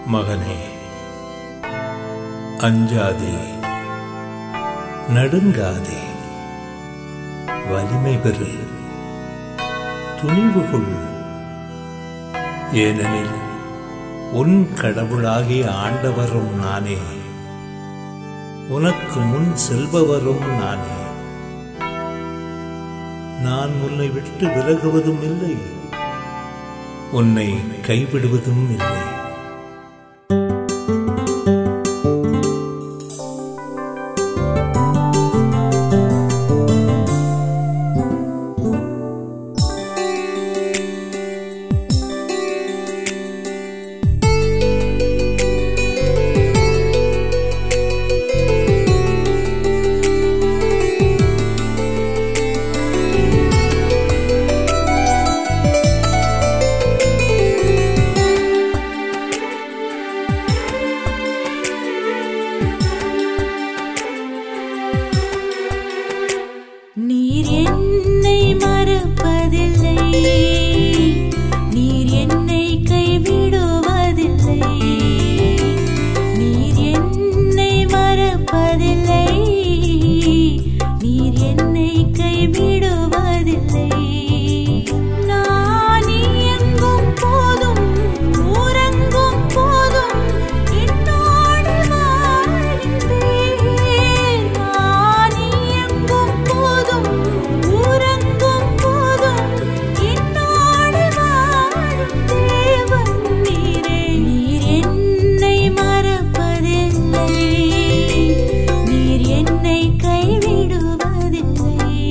மகனே அஞ்சாதே நடுங்காதே வலிமை பெறு துணிவு கொள் ஏனெனில் உன் கடவுளாகிய ஆண்டவரும் நானே உனக்கு முன் செல்பவரும் நானே நான் உன்னை விட்டு விலகுவதும் இல்லை உன்னை கைவிடுவதும் இல்லை நீர் என்னை மறப்பதில்லை நீர் என்னை கைவிடுவதில்லை நீர் என்னை மறப்பதில்லை நீர் என்னை கைவிடுவதில்லை நான் எங்கும் போதும் உறங்கும் போதும் என்னோடு வாழ்கின்றேன் நான் எங்கும் போதும் உறங்கும் போதும் என்னோடு வாழும் தேவன் நீரே நீர் என்னை மறப்பதில்லை நீர் என்னை கைவிடுவதில்லை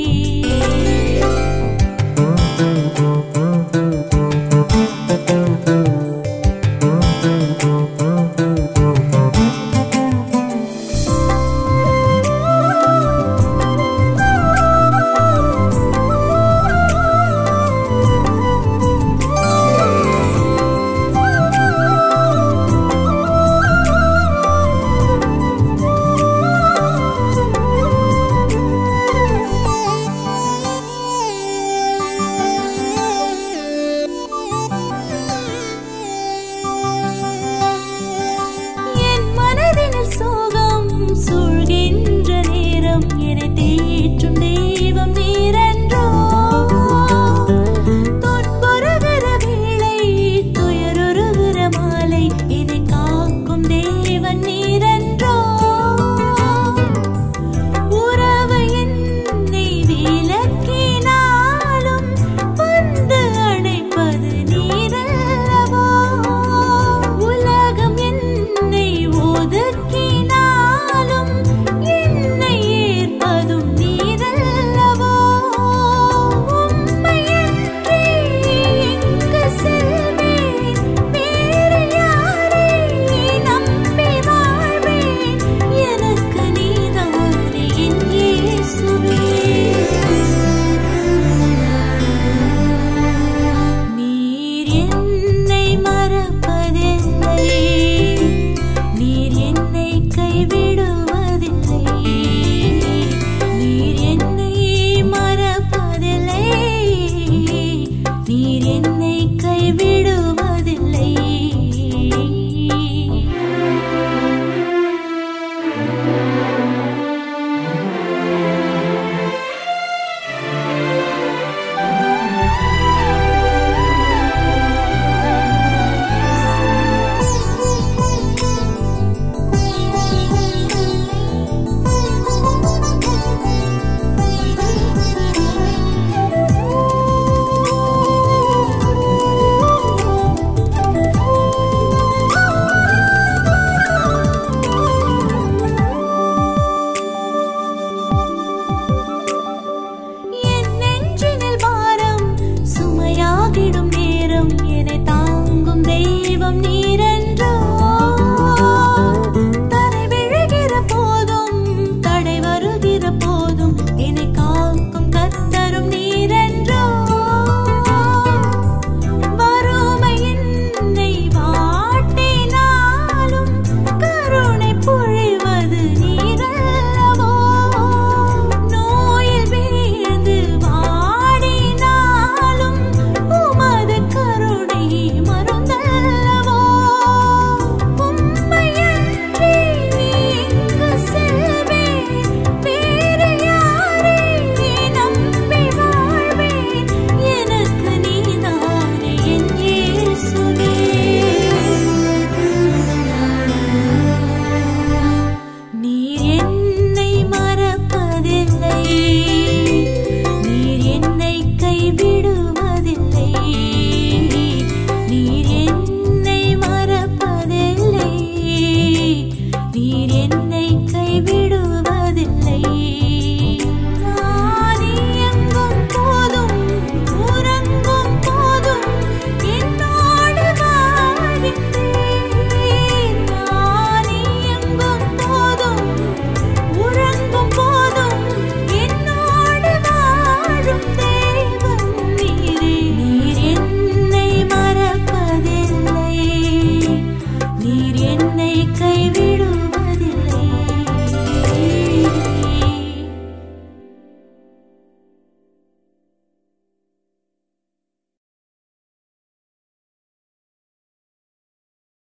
என் மனதினில் சோகம் சூழ்கின்ற நேரம் என்னை தேற்றும் தெய்வம் நீரன்றோ துன்புறுகிற வேளை துயருறுகிற மாலை என்னை காக்கும் தேவன் நீரன்றோ உறவு என்னை விலக்கினாலும் வந்து அணைப்பது நீரல்லவோ உலகம் என்னை ஒதுக்கினாலும் என்னை ஏற்பதும் நீரல்லவோ உம்மையன்றி எங்கு செல்வேன் வேறு யாரை நம்பி வாழ்வேன் எனக்கு நீதானே என் இயேசுவே நீர் என்னை மறப்பதில்லை நீர் என்னை கைவிடுவதில்லை நீர் என்னை மறப்பதில்லை நீர் என்னை கைவிடுவதில்லை என் நெஞ்சினில் பாரம் சுமையாகிடும் நேரம் என்னை தாங்கும் தெய்வம் நீ